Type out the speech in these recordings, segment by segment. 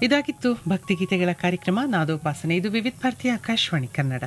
ಇದಾಗಿತ್ತು ಭಕ್ತಿಗೀತೆಗಳ ಕಾರ್ಯಕ್ರಮ ನಾದೋಪಾಸನೆ ಇದು ವಿವಿಧ ಭಾರತಿ ಆಕಾಶವಾಣಿ ಕನ್ನಡ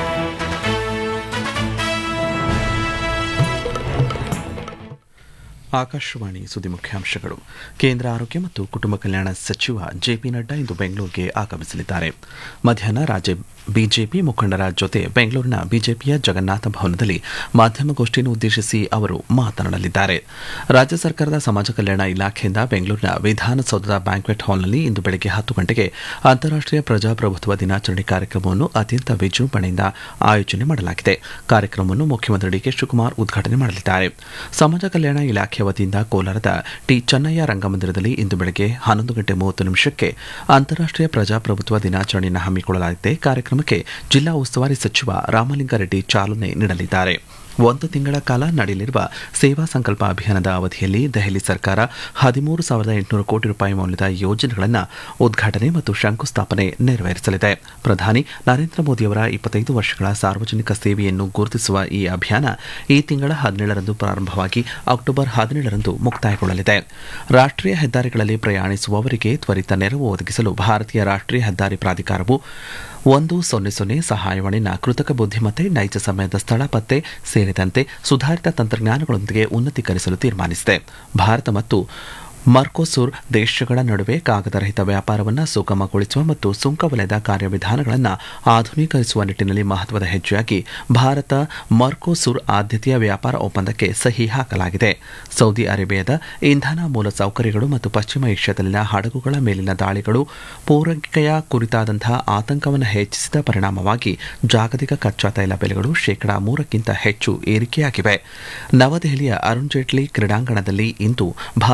ಆಕಾಶವಾಣಿ ಸುದ್ದಿ ಮುಖ್ಯಾಂಶಗಳು ಕೇಂದ್ರ ಆರೋಗ್ಯ ಮತ್ತು ಕುಟುಂಬ ಕಲ್ಯಾಣ ಸಚಿವ ಜೆಪಿ ನಡ್ಡಾ ಇಂದು ಬೆಂಗಳೂರಿಗೆ ಆಗಮಿಸಲಿದ್ದಾರೆ ಮಧ್ಯಾಹ್ನ ರಾಜ್ಯ ಬಿಜೆಪಿ ಮುಖಂಡರ ಜೊತೆ ಬೆಂಗಳೂರಿನ ಬಿಜೆಪಿಯ ಜಗನ್ನಾಥ ಭವನದಲ್ಲಿ ಮಾಧ್ಯಮಗೋಷ್ಠಿಯನ್ನು ಉದ್ದೇಶಿಸಿ ಅವರು ಮಾತನಾಡಲಿದ್ದಾರೆ ರಾಜ್ಯ ಸರ್ಕಾರದ ಸಮಾಜ ಕಲ್ಯಾಣ ಇಲಾಖೆಯಿಂದ ಬೆಂಗಳೂರಿನ ವಿಧಾನಸೌಧದ ಬ್ಯಾಂಕ್ವೆಟ್ ಹಾಲ್ನಲ್ಲಿ ಇಂದು ಬೆಳಗ್ಗೆ ಹತ್ತು ಗಂಟೆಗೆ ಅಂತಾರಾಷ್ಟೀಯ ಪ್ರಜಾಪ್ರಭುತ್ವ ದಿನಾಚರಣೆ ಕಾರ್ಯಕ್ರಮವನ್ನು ಅತ್ಯಂತ ವಿಜೃಂಭಣೆಯಿಂದ ಆಯೋಜನೆ ಮಾಡಲಾಗಿದೆ ಕಾರ್ಯಕ್ರಮವನ್ನು ಮುಖ್ಯಮಂತ್ರಿ ಡಿಕೆ ಶಿವಕುಮಾರ್ ಉದ್ಘಾಟನೆ ಮಾಡಲಿದ್ದಾರೆ ಸಮಾಜ ಕಲ್ಯಾಣ ಇಲಾಖೆ ವತಿಯಿಂದ ಕೋಲಾರದ ಟಿ ಚೆನ್ನಯ್ಯ ರಂಗಮಂದಿರದಲ್ಲಿ ಇಂದು ಬೆಳಗ್ಗೆ ಹನ್ನೊಂದು ಗಂಟೆ ಮೂವತ್ತು ನಿಮಿಷಕ್ಕೆ ಅಂತಾರಾಷ್ಟೀಯ ಪ್ರಜಾಪ್ರಭುತ್ವ ದಿನಾಚರಣೆಯನ್ನು ಹಮ್ಮಿಕೊಳ್ಳಲಾಗಿದೆ ಕಾರ್ಯಕ್ರಮಕ್ಕೆ ಜಿಲ್ಲಾ ಉಸ್ತುವಾರಿ ಸಚಿವ ರಾಮಲಿಂಗಾರೆಡ್ಡಿ ಚಾಲನೆ ನೀಡಲಿದ್ದಾರೆ ಒಂದು ತಿಂಗಳ ಕಾಲ ನಡೆಯಲಿರುವ ಸೇವಾ ಸಂಕಲ್ಪ ಅಭಿಯಾನದ ಅವಧಿಯಲ್ಲಿ ದೆಹಲಿ ಸರ್ಕಾರ ಹದಿಮೂರು ಸಾವಿರದ ಎಂಟುನೂರು ಕೋಟಿ ರೂಪಾಯಿ ಮೌಲ್ಯದ ಯೋಜನೆಗಳನ್ನು ಉದ್ಘಾಟನೆ ಮತ್ತು ಶಂಕುಸ್ಥಾಪನೆ ನೆರವೇರಿಸಲಿದೆ ಪ್ರಧಾನಿ ನರೇಂದ್ರ ಮೋದಿಯವರ ಇಪ್ಪತ್ತೈದು ವರ್ಷಗಳ ಸಾರ್ವಜನಿಕ ಸೇವೆಯನ್ನು ಗುರುತಿಸುವ ಈ ಅಭಿಯಾನ ಈ ತಿಂಗಳ ಹದಿನೇಳರಂದು ಪ್ರಾರಂಭವಾಗಿ ಅಕ್ಟೋಬರ್ ಹದಿನೇಳರಂದು ಮುಕ್ತಾಯಗೊಳ್ಳಲಿದೆ ರಾಷ್ಟ್ರೀಯ ಹೆದ್ದಾರಿಗಳಲ್ಲಿ ಪ್ರಯಾಣಿಸುವವರಿಗೆ ತ್ವರಿತ ನೆರವು ಒದಗಿಸಲು ಭಾರತೀಯ ರಾಷ್ಟ್ರೀಯ ಹೆದ್ದಾರಿ ಪ್ರಾಧಿಕಾರವು ಒಂದು ಸೊನ್ನೆ ಸೊನ್ನೆ ಸಹಾಯವಾಣಿನ ಕೃತಕ ಬುದ್ಧಿಮತ್ತೆ ನೈಜ ಸಮಯದ ಸ್ಥಳ ಪತ್ತೆ ಸೇರಿದಂತೆ ಸುಧಾರಿತ ತಂತ್ರಜ್ಞಾನಗಳೊಂದಿಗೆ ಉನ್ನತೀಕರಿಸಲು ತೀರ್ಮಾನಿಸಿದೆ ಭಾರತ ಮತ್ತು ಮರ್ಕೋಸೂರ್ ದೇಶಗಳ ನಡುವೆ ಕಾಗದರಹಿತ ವ್ಯಾಪಾರವನ್ನು ಸುಗಮಗೊಳಿಸುವ ಮತ್ತು ಸುಂಕ ವಲಯದ ಕಾರ್ಯವಿಧಾನಗಳನ್ನು ಆಧುನೀಕರಿಸುವ ನಿಟ್ಟಿನಲ್ಲಿ ಮಹತ್ವದ ಹೆಜ್ಜೆಯಾಗಿ ಭಾರತ ಮರ್ಕೋಸೂರ್ ಆದ್ಯತೆಯ ವ್ಯಾಪಾರ ಒಪ್ಪಂದಕ್ಕೆ ಸಹಿ ಹಾಕಲಾಗಿದೆ ಸೌದಿ ಅರೇಬಿಯಾದ ಇಂಧನ ಮೂಲ ಸೌಕರ್ಯಗಳು ಮತ್ತು ಪಶ್ಚಿಮ ಏಷ್ಯಾದಲ್ಲಿನ ಹಡಗುಗಳ ಮೇಲಿನ ದಾಳಿಗಳು ಪೂರೈಕೆಯ ಕುರಿತಾದಂತಹ ಆತಂಕವನ್ನು ಹೆಚ್ಚಿಸಿದ ಪರಿಣಾಮವಾಗಿ ಜಾಗತಿಕ ಕಚ್ಚಾ ತೈಲ ಬೆಲೆಗಳು ಶೇಕಡಾ ಮೂರಕ್ಕಿಂತ ಹೆಚ್ಚು ಏರಿಕೆಯಾಗಿವೆ ನವದೆಹಲಿಯ ಅರುಣ್ ಜೇಟ್ಲಿ ಕ್ರೀಡಾಂಗಣದಲ್ಲಿ ಇಂದು